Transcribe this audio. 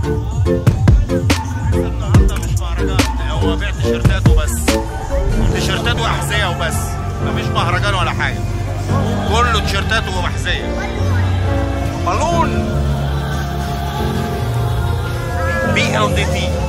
النهارده مش مهرجان هو بيع تيشيرتات وبس تيشيرتات واحذيه وبس مفيش مهرجان ولا حاجه كله تيشيرتات واحذيه بالون بي ال دي تي